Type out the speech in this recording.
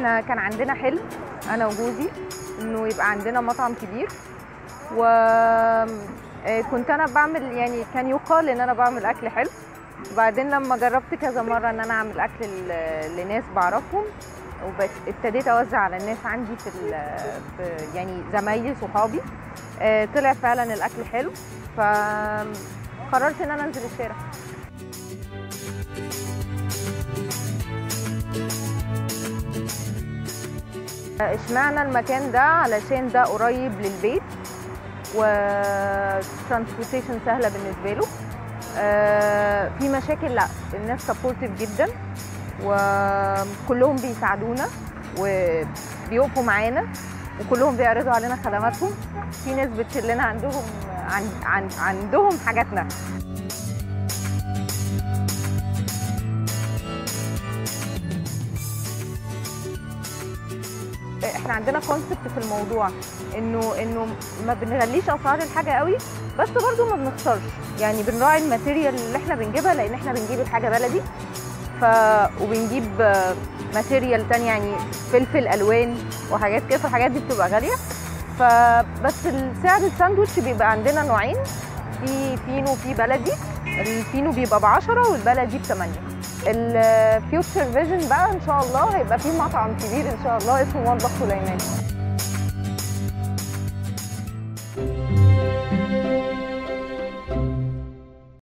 احنا كان عندنا حلم انا وجوزي انه يبقى عندنا مطعم كبير و آه، كنت انا بعمل يعني كان يقال ان انا بعمل اكل حلو وبعدين لما جربت كذا مره ان انا اعمل اكل ل- لناس بعرفهم وابتديت اوزع على الناس عندي في, ال- في يعني زمايلي صحابي آه، طلع فعلا الاكل حلو فقررت ان انا انزل الشارع اشمعنى المكان ده علشان ده قريب للبيت وترانسبورتيشن سهله بالنسبه له آه، في مشاكل لا الناس سبورتيف جدا وكلهم بيساعدونا وبيقفوا معانا وكلهم بيعرضوا علينا خدماتهم في ناس بتشيل لنا عندهم عن عن عندهم حاجاتنا احنا عندنا كونسبت في الموضوع انه انه ما بنغليش اسعار الحاجه قوي بس برضو ما بنخسرش يعني بنراعي الماتيريال اللي احنا بنجيبها لان احنا بنجيب الحاجه بلدي ف وبنجيب آه، ماتيريال تانية يعني فلفل الوان وحاجات كده فالحاجات دي بتبقى غاليه فبس سعر الساندوتش بيبقى عندنا نوعين في فينو وفي بلدي الفينو بيبقى ب 10 والبلدي ب 8 الفيوتشر فيجن بقى ان شاء الله هيبقى في مطعم كبير ان شاء الله اسمه مطبخ سليمان